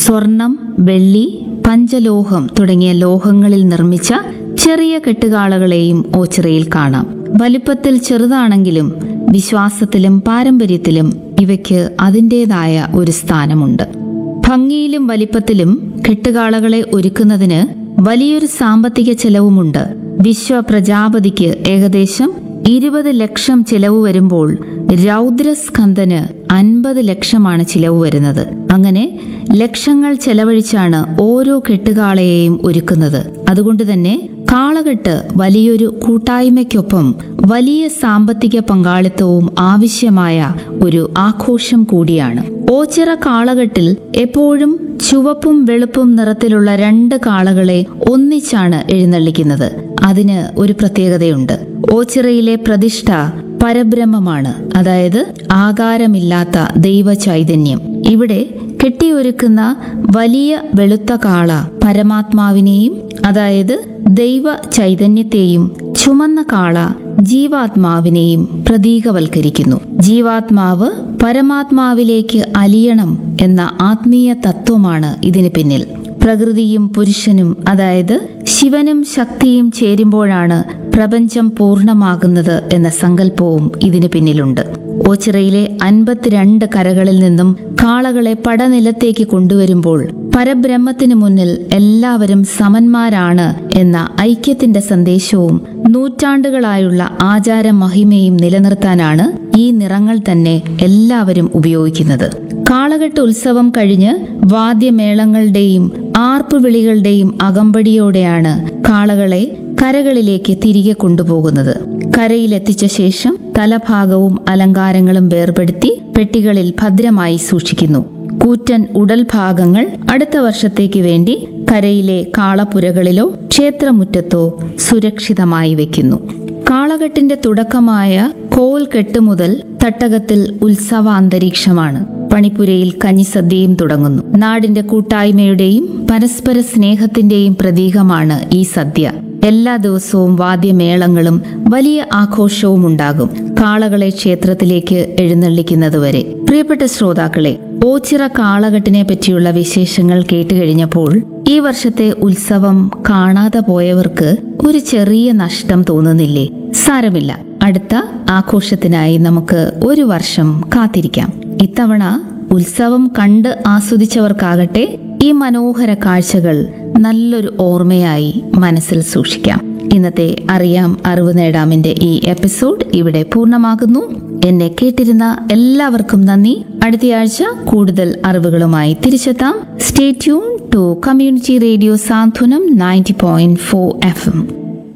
സ്വർണം വെള്ളി പഞ്ചലോഹം തുടങ്ങിയ ലോഹങ്ങളിൽ നിർമ്മിച്ച ചെറിയ കെട്ടുകാളകളെയും ഓച്ചിറയിൽ കാണാം വലിപ്പത്തിൽ ചെറുതാണെങ്കിലും വിശ്വാസത്തിലും പാരമ്പര്യത്തിലും ഇവയ്ക്ക് അതിൻ്റെതായ ഒരു സ്ഥാനമുണ്ട് ഭംഗിയിലും വലിപ്പത്തിലും കെട്ടുകാളകളെ ഒരുക്കുന്നതിന് വലിയൊരു സാമ്പത്തിക ചെലവുമുണ്ട് വിശ്വ പ്രജാപതിക്ക് ഏകദേശം ഇരുപത് ലക്ഷം ചിലവ് വരുമ്പോൾ രൗദ്രസ്കന്ദന് അൻപത് ലക്ഷമാണ് ചിലവ് വരുന്നത് അങ്ങനെ ലക്ഷങ്ങൾ ചെലവഴിച്ചാണ് ഓരോ കെട്ടുകാളയെയും ഒരുക്കുന്നത് അതുകൊണ്ട് തന്നെ കാളകെട്ട് വലിയൊരു കൂട്ടായ്മയ്ക്കൊപ്പം വലിയ സാമ്പത്തിക പങ്കാളിത്തവും ആവശ്യമായ ഒരു ആഘോഷം കൂടിയാണ് ഓച്ചിറ കാളകെട്ടിൽ എപ്പോഴും ചുവപ്പും വെളുപ്പും നിറത്തിലുള്ള രണ്ട് കാളകളെ ഒന്നിച്ചാണ് എഴുന്നള്ളിക്കുന്നത് അതിന് ഒരു പ്രത്യേകതയുണ്ട് ഓച്ചിറയിലെ പ്രതിഷ്ഠ പരബ്രഹ്മമാണ് അതായത് ആകാരമില്ലാത്ത ദൈവ ചൈതന്യം ഇവിടെ കെട്ടിയൊരുക്കുന്ന വലിയ വെളുത്ത കാള പരമാത്മാവിനെയും അതായത് ദൈവ ചൈതന്യത്തെയും ചുമന്ന കാള ജീവാത്മാവിനെയും പ്രതീകവൽക്കരിക്കുന്നു ജീവാത്മാവ് പരമാത്മാവിലേക്ക് അലിയണം എന്ന ആത്മീയ തത്വമാണ് ഇതിന് പിന്നിൽ പ്രകൃതിയും പുരുഷനും അതായത് ശിവനും ശക്തിയും ചേരുമ്പോഴാണ് പ്രപഞ്ചം പൂർണ്ണമാകുന്നത് എന്ന സങ്കല്പവും ഇതിന് പിന്നിലുണ്ട് ഓച്ചിറയിലെ അൻപത്തിരണ്ട് കരകളിൽ നിന്നും കാളകളെ പടനിലത്തേക്ക് കൊണ്ടുവരുമ്പോൾ പരബ്രഹ്മത്തിനു മുന്നിൽ എല്ലാവരും സമന്മാരാണ് എന്ന ഐക്യത്തിന്റെ സന്ദേശവും നൂറ്റാണ്ടുകളായുള്ള ആചാര മഹിമയും നിലനിർത്താനാണ് ഈ നിറങ്ങൾ തന്നെ എല്ലാവരും ഉപയോഗിക്കുന്നത് കാളകെട്ട് ഉത്സവം കഴിഞ്ഞ് വാദ്യമേളങ്ങളുടെയും ആർപ്പുവിളികളുടെയും അകമ്പടിയോടെയാണ് കാളകളെ കരകളിലേക്ക് തിരികെ കൊണ്ടുപോകുന്നത് കരയിലെത്തിച്ച ശേഷം തലഭാഗവും അലങ്കാരങ്ങളും വേർപെടുത്തി പെട്ടികളിൽ ഭദ്രമായി സൂക്ഷിക്കുന്നു കൂറ്റൻ ഉടൽ ഭാഗങ്ങൾ അടുത്ത വർഷത്തേക്ക് വേണ്ടി കരയിലെ കാളപ്പുരകളിലോ ക്ഷേത്രമുറ്റത്തോ സുരക്ഷിതമായി വെക്കുന്നു കാളകെട്ടിന്റെ തുടക്കമായ കോൽ കെട്ട് മുതൽ തട്ടകത്തിൽ ഉത്സവാന്തരീക്ഷമാണ് പണിപ്പുരയിൽ കഞ്ഞിസദ്യയും തുടങ്ങുന്നു നാടിന്റെ കൂട്ടായ്മയുടെയും പരസ്പര സ്നേഹത്തിന്റെയും പ്രതീകമാണ് ഈ സദ്യ എല്ലാ ദിവസവും വാദ്യമേളങ്ങളും വലിയ ആഘോഷവും ഉണ്ടാകും കാളകളെ ക്ഷേത്രത്തിലേക്ക് എഴുന്നള്ളിക്കുന്നതുവരെ പ്രിയപ്പെട്ട ശ്രോതാക്കളെ ഓച്ചിറ കാളകെട്ടിനെ പറ്റിയുള്ള വിശേഷങ്ങൾ കേട്ടുകഴിഞ്ഞപ്പോൾ ഈ വർഷത്തെ ഉത്സവം കാണാതെ പോയവർക്ക് ഒരു ചെറിയ നഷ്ടം തോന്നുന്നില്ലേ സാരമില്ല അടുത്ത ആഘോഷത്തിനായി നമുക്ക് ഒരു വർഷം കാത്തിരിക്കാം ഇത്തവണ ഉത്സവം കണ്ട് ആസ്വദിച്ചവർക്കാകട്ടെ ഈ മനോഹര കാഴ്ചകൾ നല്ലൊരു ഓർമ്മയായി മനസ്സിൽ സൂക്ഷിക്കാം ഇന്നത്തെ അറിയാം അറിവ് നേടാമിന്റെ ഈ എപ്പിസോഡ് ഇവിടെ പൂർണ്ണമാകുന്നു എന്നെ കേട്ടിരുന്ന എല്ലാവർക്കും നന്ദി അടുത്തയാഴ്ച കൂടുതൽ അറിവുകളുമായി തിരിച്ചെത്താം stay tune to community radio Santhwanam ninety point four F M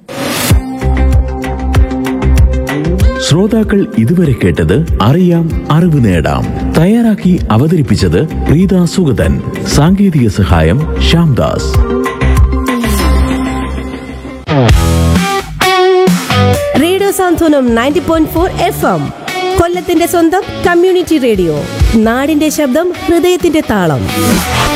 ശ്രോതാക്കൾ ഇതുവരെ കേട്ടത് അറിയാം അറിവ് നേടാം തയ്യാറാക്കി അവതരിപ്പിച്ചത് പ്രീത സുഗതൻ സാങ്കേതിക സഹായം Shyamdas radio Santhwanam ninety point four F M കൊല്ലത്തിന്റെ സ്വന്തം കമ്മ്യൂണിറ്റി റേഡിയോ നാടിന്റെ ശബ്ദം ഹൃദയത്തിന്റെ താളം